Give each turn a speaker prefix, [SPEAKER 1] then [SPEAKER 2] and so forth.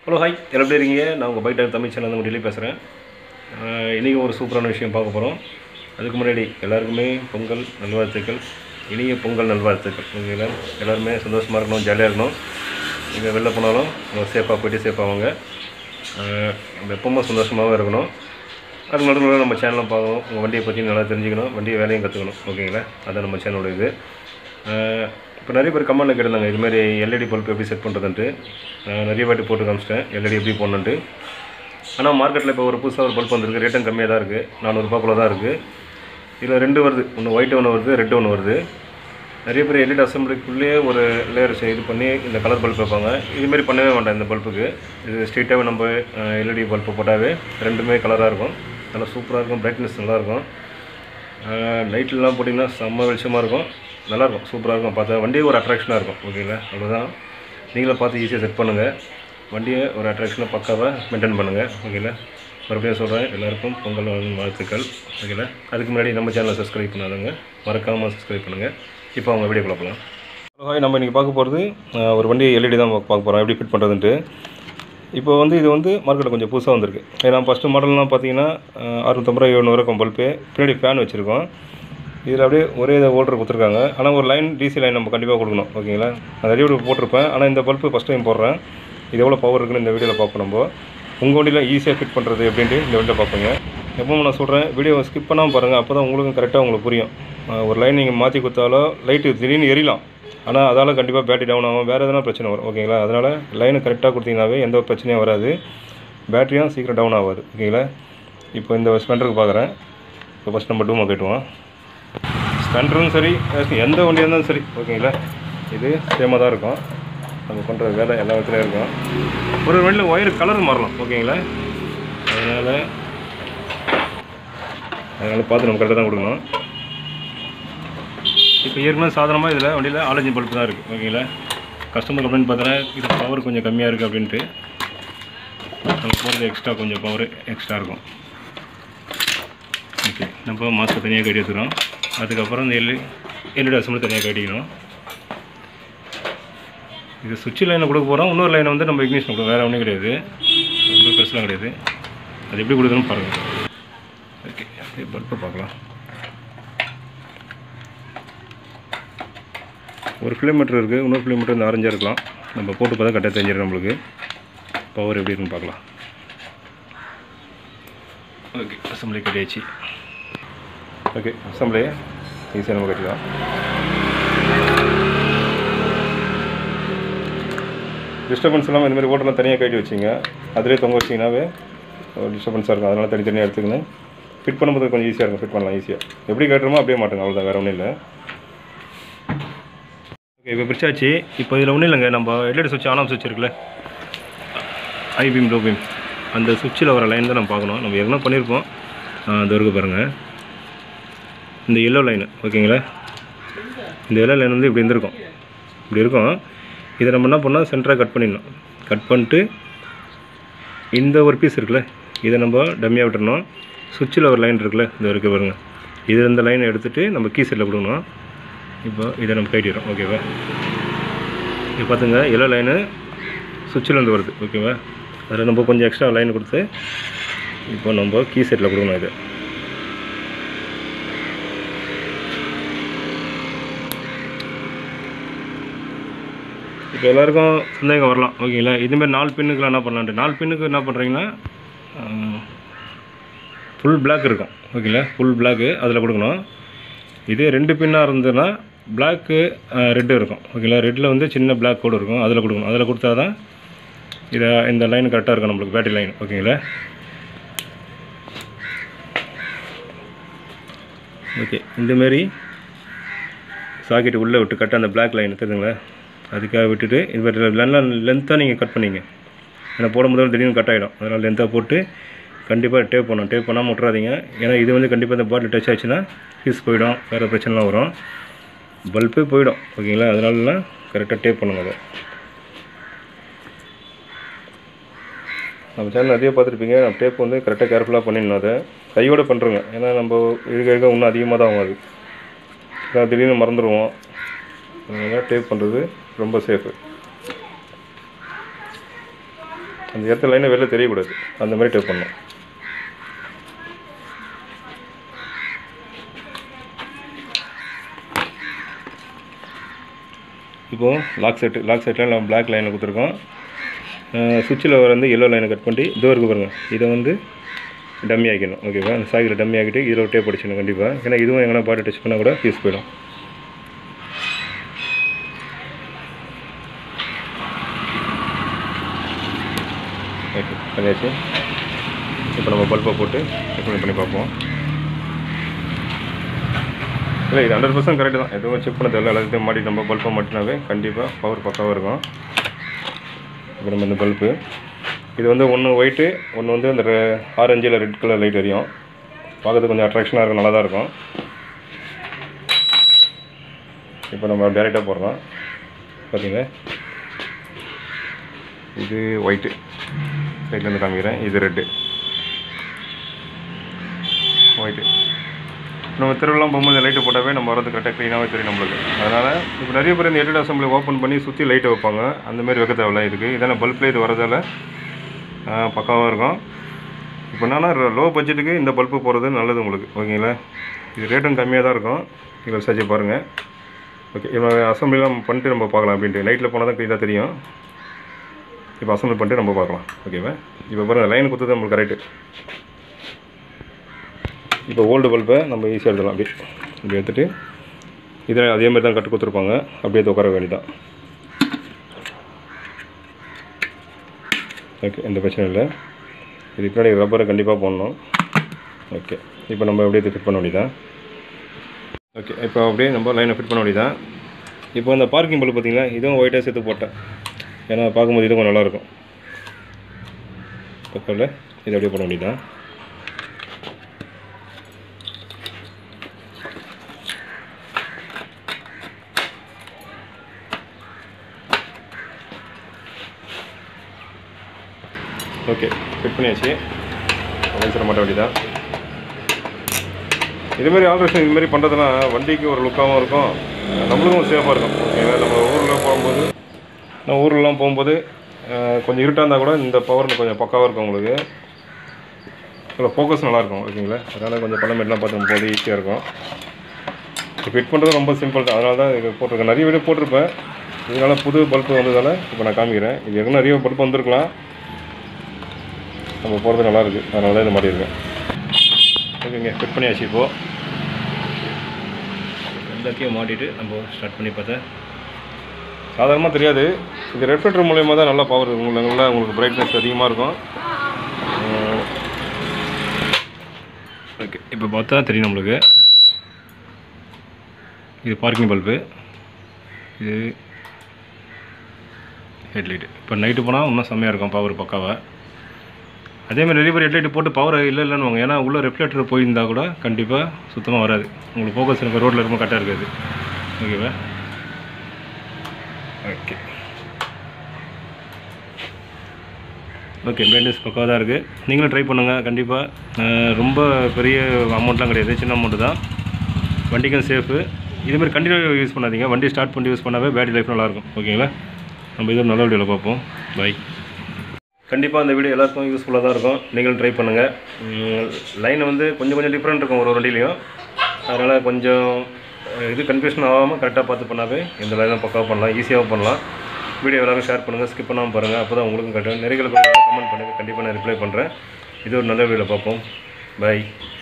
[SPEAKER 1] hello hi எல்லாம் எப்படி இருக்கீங்க நான் உங்கள் பைக் டைம் தமிழ் சேனல் உங்கள் டெல்லி பேசுகிறேன் இன்றைக்கி ஒரு சூப்பரான விஷயம் பார்க்க போகிறோம் அதுக்கு முன்னாடி எல்லாருக்குமே பொங்கல் நல்வாழ்த்துக்கள் இனிய பொங்கல் நல்வாழ்த்துக்கள் ஓகேங்களா எல்லாருமே சந்தோஷமாக இருக்கணும் ஜாலியாக இருக்கணும் நீங்கள் வெளில போனாலும் சேஃபாக போயிட்டு சேஃபாக வாங்க அஹ் நம்ம எப்பவுமே சந்தோஷமாகவும் இருக்கணும் அது நடுவில் நம்ம சேனலும் பார்க்கணும் உங்கள் வண்டியை பற்றி நல்லா தெரிஞ்சுக்கணும் வண்டியை வேலையும் கற்றுக்கணும் ஓகேங்களா அதான் நம்ம சேனலோட இது இப்போ நிறைய பேர் கமெண்ட்டில் கேட்டிருந்தாங்க இதுமாதிரி எல்இடி பல்ப் எப்படி செட் பண்ணுறதுன்ட்டு நான் நிறைய வாட்டி போட்டு காமிச்சிட்டேன் எல்இடி எப்படி போடணுன்ட்டு ஆனால் மார்க்கெட்டில் இப்போ ஒரு புதுசாக ஒரு பல்ப் வந்திருக்கு ரேட்டும் கம்மியாக தான் இருக்குது நானூறுரூபாக்குள்ள தான் இருக்குது இதில் ரெண்டு வருது ஒன்று ஒயிட் ஒன்று வருது ரெட் ஒன்று வருது நிறைய பேர் எல்இடி அசம்பிளிக்குள்ளேயே ஒரு லேயர் இது பண்ணி இந்த கலர் பல்ப் வைப்பாங்க இதுமாரி பண்ணவே வேண்டாம் இந்த பல்புக்கு இது ஸ்ட்ரெயிட்டாகவே நம்ம எல்இடி பல்ப்பு போட்டாவே ரெண்டுமே கலராக இருக்கும் நல்லா சூப்பராக இருக்கும் பிரைட்னஸ் நல்லாயிருக்கும் நைட்லலாம் போட்டிங்கன்னா செம்ம வெளிச்சமாக இருக்கும் நல்லாயிருக்கும் சூப்பராக இருக்கும் பார்த்தா வண்டியே ஒரு அட்ராக்ஷனாக இருக்கும் ஓகேங்களா அவ்வளோதான் நீங்களும் பார்த்து ஈஸியாக செட் பண்ணுங்கள் வண்டியை ஒரு அட்ராக்ஷனாக பக்காவாக மெயின்டைன் பண்ணுங்கள் ஓகேங்களா மறுபடியும் சொல்கிறேன் எல்லாருக்கும் பொங்கல் வாழ் வாழ்த்துக்கள் ஓகேங்களா அதுக்கு முன்னாடி நம்ம சேனலை சப்ஸ்கிரைப் பண்ணாதவங்க மறக்காமல் சப்ஸ்கிரைப் பண்ணுங்கள் இப்போ அவங்க வீடியோ போகலாம் ஹாய் நம்ம இன்றைக்கி பார்க்க போகிறது ஒரு வண்டி எல்இடி தான் பார்க்க போகிறோம் எப்படி ஃபிட் பண்ணுறதுன்ட்டு இப்போ வந்து இது வந்து மார்க்கெட்டில் கொஞ்சம் புதுசாக வந்திருக்கு ஏன்னா ஃபஸ்ட்டு மாடல்லாம் பார்த்தீங்கன்னா அறுநூத்தம்பது ரூபா எழுநூறு இருக்கும் பல்பு பின்னாடி ஃபேன் வச்சுருக்கோம் இதில் அப்படியே ஒரே இதை ஓல்டர் கொடுத்துருக்காங்க ஆனால் ஒரு லைன் டிசி லைன் நம்ம கண்டிப்பாக கொடுக்கணும் ஓகேங்களா நான் நிறைய வீடியோ போட்டிருப்பேன் ஆனால் இந்த பல்பு ஃபஸ்ட் டைம் போடுறேன் இது எவ்வளோ பவர் இருக்குன்னு இந்த வீடியோவில் பார்ப்போம் நம்ம உங்கள் வண்டியில் ஈஸியாக ஃபிட் பண்ணுறது எப்படின்ட்டு இந்த வீடியோவில் பார்ப்பீங்க எப்பவும் நான் சொல்கிறேன் வீடியோவை ஸ்கிப் பண்ணாமல் பாருங்கள் அப்போ தான் உங்களுக்கும் கரெக்டாக உங்களுக்கு புரியும் அஹ் ஒரு லைன் நீங்கள் மாற்றி கொடுத்தாலோ லைட்டு திடீர்னு எரியலாம் ஆனால் அதால் கண்டிப்பாக பேட்டரி டவுன் ஆகும் வேறு எதனா பிரச்சனை வரும் ஓகேங்களா அதனால் லைனை கரெக்டாக கொடுத்தீங்கன்னாவே எந்த ஒரு பிரச்சனையும் வராது பேட்டரியும் சீக்கிரம் டவுன் ஆகாது ஓகேங்களா இப்போ இந்த ஸ்பெண்டருக்கு பார்க்குறேன் இப்போ ஃபஸ்ட் நம்ம டூமை கட்டுவோம் ஸ்பெண்டரும் சரி எந்த வண்டியாக இருந்தாலும் சரி ஓகேங்களா இது சேமாக தான் இருக்கும் நம்ம பண்ணுற வேலை எல்லா விதத்துலையும் இருக்கும் ஒரு வண்டியில் ஒயர் கலர் மாறலாம் ஓகேங்களா அதனால் அதனால் பார்த்து நம்ம கரெக்டாக தான் கொடுக்கணும் இப்போ ஏற்கனவே சாதாரணமாக இதில் வண்டியில் ஆலஞ்சி பல்ப் தான் இருக்குது ஓகேங்களா கஸ்டமர் கம்ப்ளைண்ட் பார்த்தா இது பவர் கொஞ்சம் கம்மியாக இருக்குது அப்படின்ட்டு நம்ம போகிறது எக்ஸ்ட்ரா கொஞ்சம் பவர் எக்ஸ்ட்ரா இருக்கும் ஓகே நம்ம மாஸ்க்கு தனியாக கட்டி வச்சுக்கிறோம் அதுக்கப்புறம் இந்த எல் எல்இடி அசம்பிள் தனியாக கட்டிக்கணும் இது சுவிட்ச் லைனை கொடுக்க போகிறோம் இன்னொரு லைனை வந்து நம்ம இக்னிஷன் கொடுக்கும் வேறு ஒன்றும் கிடையாது ரொம்ப பெருசுலாம் கிடையாது அது எப்படி கொடுக்குதுன்னு பாருங்கள் ஓகே பல்பை பார்க்கலாம் ஒரு கிலோமீட்டர் இருக்குது இன்னொரு கிலோமீட்டர் இந்த ஆரஞ்சாக இருக்கலாம் நம்ம போட்டு பார்த்தா கரெக்டாக தெரிஞ்சிடும் நம்மளுக்கு பவர் எப்படி இருக்குன்னு பார்க்கலாம் ஓகே அசம்பிளி கட்டியாச்சு ஓகே அசம்பிளி ஈஸியாக நம்ம கட்டிக்கலாம் டிஸ்டர்பன்ஸ் இல்லாமல் இந்த மாதிரி ஓட்டெல்லாம் தனியாக கட்டி வச்சிங்க அதிலே தொங்க வச்சிங்கனாவே டிஸ்டர்பன்ஸாக இருக்கும் அதனால் தனித்தனியாக எடுத்துக்கணும் ஃபிட் பண்ணும்போது கொஞ்சம் ஈஸியாக இருக்கும் ஃபிட் பண்ணலாம் ஈஸியாக எப்படி கட்டுறோமோ அப்படியே மாட்டுங்க அவ்வளோதான் வேறு ஒன்றும் இல்லை ஓகே இப்போ பிரிச்சாச்சு இப்போ இதில் ஒன்றும் இல்லைங்க நம்ம எல்இடி சுவிட்ச் ஆன் ஆஃப் சுவிட்ச் இருக்குல்ல ஐ பீம் லோ பீம் அந்த சுவிட்சில் வர லைன் தான் நம்ம பார்க்கணும் நம்ம எவ்வளோ பண்ணியிருப்போம் அந்த வரைக்கும் பாருங்கள் இந்த எல்லோ லைனு ஓகேங்களா இந்த எல்லோ லைன் வந்து இப்படி இருந்திருக்கும் இப்படி இருக்கும் இதை நம்ம என்ன பண்ணால் சென்டராக கட் பண்ணிடணும் கட் பண்ணிட்டு இந்த ஒரு பீஸ் இருக்குல்ல இதை நம்ம டம்மியாக விட்டுறணும் சுவிட்சில் ஒரு லைன் இருக்குல்ல இந்த வரைக்கும் பாருங்கள் இது இந்த லைனை எடுத்துகிட்டு நம்ம கீ செட்டில் கொடுக்கணும் இப்போ இதை நம்ம கைட்டிடுறோம் ஓகேவா இப்போ பார்த்துங்க எல்லோ லைனு சுவிட்சிலேருந்து வருது ஓகேவா அதில் நம்ம கொஞ்சம் எக்ஸ்ட்ரா லைன் கொடுத்து இப்போ நம்ம கீ செட்டில் கொடுக்கணும் இது இப்போ எல்லாருக்கும் சந்தேகம் வரலாம் ஓகேங்களா இதுமாரி நாலு பின்னுக்குலாம் என்ன பண்ணலான்ட்டு நாலு பின்னுக்கு என்ன பண்ணுறீங்கன்னா ஃபுல் பிளாக் இருக்கும் ஓகேங்களா ஃபுல் பிளாக்கு அதில் கொடுக்கணும் இதே ரெண்டு பின்னாக இருந்ததுன்னா பிளாக்கு ரெட்டு இருக்கும் ஓகேங்களா ரெட்டில் வந்து சின்ன பிளாக் கோடு இருக்கும் அதில் கொடுக்கணும் அதில் கொடுத்தா தான் இதை இந்த லைன் கரெக்டாக இருக்கும் நம்மளுக்கு பேட்டரி லைன் ஓகேங்களா ஓகே இந்தமாரி சாக்கெட்டு உள்ளே விட்டு கட்ட அந்த பிளாக் லைன் தெரியுதுங்களா அதுக்காக விட்டுட்டு இது மாதிரி நல்லா லென்த்தாக நீங்கள் கட் பண்ணிங்க ஏன்னா போடும்போது திடீர்னு கட் ஆகிடும் அதனால் லென்த்தாக போட்டு கண்டிப்பாக டேப் பண்ணணும் டேப் பண்ணாமல் விட்றாதீங்க ஏன்னா இது வந்து கண்டிப்பாக இந்த பாட்டில் டச் ஆச்சுன்னா ஃபீஸ் போயிடும் வேறு பிரச்சனைலாம் வரும் பல்பே போயிடும் ஓகேங்களா அதனாலலாம் கரெக்டாக டேப் பண்ணுங்க அதை நம்ம சேனல் நிறைய பார்த்துருப்பீங்க நம்ம டேப் வந்து கரெக்டாக கேர்ஃபுல்லாக பண்ணிடணும் அதை கையோடு பண்ணுறோங்க ஏன்னா நம்ம இருக்க இருக்க இன்னும் அதிகமாக தான் ஆகும் அது ஏன்னா திடீர்னு மறந்துடுவோம் அதனால் டேப் பண்ணுறது ரொம்ப சேஃபு அந்த இடத்துல லைனை வெளில தெரியக்கூடாது அந்த மாதிரி டைப் பண்ணணும் இப்போது லாக் செட்டு லாக் செட்டில் நம்ம பிளாக் லைனை கொடுத்துருக்கோம் சுவிட்சில் வந்து எல்லோ லைனை கட் பண்ணி இதோ இருக்கு பாருங்க இதை வந்து டம்மி ஆக்கிடணும் ஓகேவா அந்த சாக்கில் டம்மி ஆக்கிட்டு இதில் டேப் அடிச்சிடணும் கண்டிப்பாக ஏன்னா இதுவும் எங்கன்னா பாட்டு டச் பண்ணால் கூட ஃபீஸ் போயிடும் ஓகே பண்ணியாச்சு இப்போ நம்ம பல்பை போட்டு செக் பண்ணி பார்ப்போம் இல்லை இது ஹண்ட்ரட் பர்சன்ட் கரெக்டு தான் எதுவும் செக் பண்ண தேவையில்ல எல்லாத்தையும் மாட்டி நம்ம பல்பை மாட்டினாவே கண்டிப்பாக பவர் பக்காவாக இருக்கும் இப்போ நம்ம இந்த பல்பு இது வந்து ஒன்று ஒயிட்டு ஒன்று வந்து அந்த ஆரஞ்சு இல்லை ரெட் கலர் லைட் எரியும் பார்க்கறதுக்கு கொஞ்சம் அட்ராக்ஷனாக இருக்கும் நல்லா தான் இருக்கும் இப்போ நம்ம டேரெக்டாக போடுறோம் பார்த்தீங்க இது ஒயிட்டு சைட்லேருந்து காமிக்கிறேன் இது ரெட்டு ஒயிட்டு நம்ம திருவிழா போகும்போது லைட்டு போட்டாவே நம்ம வரது கரெக்டாக க்ளீனாகவே தெரியும் நம்மளுக்கு அதனால் இப்போ நிறைய பேர் இந்த எல்இடி அசம்பிளி ஓப்பன் பண்ணி சுற்றி லைட்டை வைப்பாங்க அந்த மாதிரி வைக்க தேவையில்ல இதுக்கு இதெல்லாம் பல்ப்லேயே இது வரதால பக்காவாக இருக்கும் இப்போ என்னன்னா லோ பட்ஜெட்டுக்கு இந்த பல்பு போகிறது நல்லது உங்களுக்கு ஓகேங்களா இது ரேட்டும் கம்மியாக தான் இருக்கும் இதில் விசாரிச்சு பாருங்கள் ஓகே இப்போ அசம்பிளிலாம் பண்ணிட்டு நம்ம பார்க்கலாம் அப்படின்ட்டு நைட்டில் போனால் தான் க்ளீனாக தெரியும் இப்போ அசம்பிள் பண்ணிட்டு நம்ம பார்க்கலாம் ஓகேவா இப்போ பாருங்கள் லைன் கொடுத்தது நம்மளுக்கு கரெக்டு இப்போ ஓல்டு பல்பை நம்ம ஈஸியாக எடுத்துடலாம் அப்படி இப்படி எடுத்துகிட்டு இதில் அதே மாதிரி தான் கட்டு கொடுத்துருப்பாங்க அப்படியே உட்கார வேண்டியதான் ஓகே எந்த பிரச்சனையும் இல்லை இதுக்கு முன்னாடி ரப்பரை கண்டிப்பாக போடணும் ஓகே இப்போ நம்ம அப்படியே ஃபிட் பண்ண வேண்டியதான் ஓகே இப்போ அப்படியே நம்ம லைனை ஃபிட் பண்ண வேண்டியதான் இப்போ இந்த பார்க்கிங் பல்ப் பார்த்தீங்களா இதுவும் ஒயிட்டாக சேர்த்து போட்டேன் ஏன்னா பார்க்கும்போது இதுவும் நல்லாயிருக்கும் பக்கத்தில் இது அப்படியே பண்ண வேண்டியதான் ஓகே ஃபிட் பண்ணியாச்சு லைசரை மாட்ட வேண்டியதான் இதுமாரி ஆல்ட்ரேஷன் இதுமாரி பண்ணுறதுனா வண்டிக்கு ஒரு லுக்காகவும் இருக்கும் நம்மளுக்கும் சேஃபாக இருக்கும் ஓகேங்களா நம்ம ஊரில் போகும்போது நம்ம ஊர்லலாம் போகும்போது அஹ், கொஞ்சம் இருட்டாக இருந்தால் கூட இந்த பவர் கொஞ்சம் பக்காவாக இருக்கும் உங்களுக்கு இதில் ஃபோக்கஸ் நல்லாயிருக்கும் ஓகேங்களா அதனால் கொஞ்சம் பழமெல்லாம் பார்த்து போது ஈஸியாக இருக்கும் ஃபிட் பண்ணுறது ரொம்ப சிம்பிள் தான் அதனால தான் இது போட்டிருக்கேன் நிறைய வீடியோ போட்டிருப்பேன் இதனால் புது பல்பு வந்ததால் இப்போ நான் காமிக்கிறேன் இது எங்கே நிறைய பல்பு வந்திருக்கலாம் நம்ம போகிறது நல்லா இருக்குது அதனால தான் இது மாட்டியிருக்கேன் ஓகேங்க ஃபிட் பண்ணியாச்சு இப்போது எல்லாத்தையும் மாட்டிட்டு நம்ம ஸ்டார்ட் பண்ணி பார்த்தேன் சாதாரணமாக தெரியாது இது ரெஃப்ரிஜரேட்டர் மூலயமா தான் நல்லா பவர் உங்களுக்கு நல்லா உங்களுக்கு பிரைட்னஸ் அதிகமாக இருக்கும் ஓகே இப்போ பார்த்தா தெரியும் நம்மளுக்கு இது பார்க்கிங் பல்பு இது ஹெட்லைட்டு இப்போ நைட்டு போனால் இன்னும் செம்மையாக இருக்கும் பவர் பக்காவாக அதே மாதிரி நிறைய பேர் ஹெட்லைட் போட்டு பவர் இல்லை இல்லைன்னு வாங்க ஏன்னா உள்ள ரெஃப்ளெக்டர் போயிருந்தா கூட கண்டிப்பாக சுத்தமாக வராது உங்களுக்கு ஃபோக்கஸ் இருக்க ரோட்டில் இருக்கும் கரெக்டாக இருக்காது ஓகேவா ஓகே ஓகே பிரைட்னஸ் பக்காவாக தான் இருக்குது நீங்களும் ட்ரை பண்ணுங்கள் கண்டிப்பாக ரொம்ப பெரிய அமௌண்ட்லாம் கிடையாது சின்ன அமௌண்ட்டு தான் வண்டிக்கும் சேஃபு இதுமாதிரி கண்டினியூ யூஸ் பண்ணாதீங்க வண்டி ஸ்டார்ட் பண்ணி யூஸ் பண்ணாவே பேட்டரி லைஃப் நல்லாயிருக்கும் ஓகேங்களா நம்ம இது ஒரு நல்ல வீடியோவில் பார்ப்போம் பை கண்டிப்பாக இந்த வீடியோ எல்லாருக்கும் யூஸ்ஃபுல்லாக தான் இருக்கும் நீங்களும் ட்ரை பண்ணுங்கள் லைன் வந்து கொஞ்சம் கொஞ்சம் டிஃப்ரெண்ட் இருக்கும் ஒரு ஒரு வண்டிலையும் அதனால் கொஞ்சம் அஹ், இது கன்ஃபியூஷன் ஆகாமல் கரெக்டாக பார்த்து பண்ணாவே இந்த லைனும் பக்காவாக பண்ணலாம் ஈஸியாகவும் பண்ணலாம் வீடியோ எல்லாரும் ஷேர் பண்ணுங்கள் ஸ்கிப் பண்ணாமல் பாருங்கள் அப்போ தான் உங்களுக்கும் கரெக்டாக நிறைய கமெண்ட் பண்ணுங்கள் கண்டிப்பாக நான் ரிப்ளை பண்ணுறேன் இது ஒரு நல்ல வீடியோவில் பார்ப்போம் பை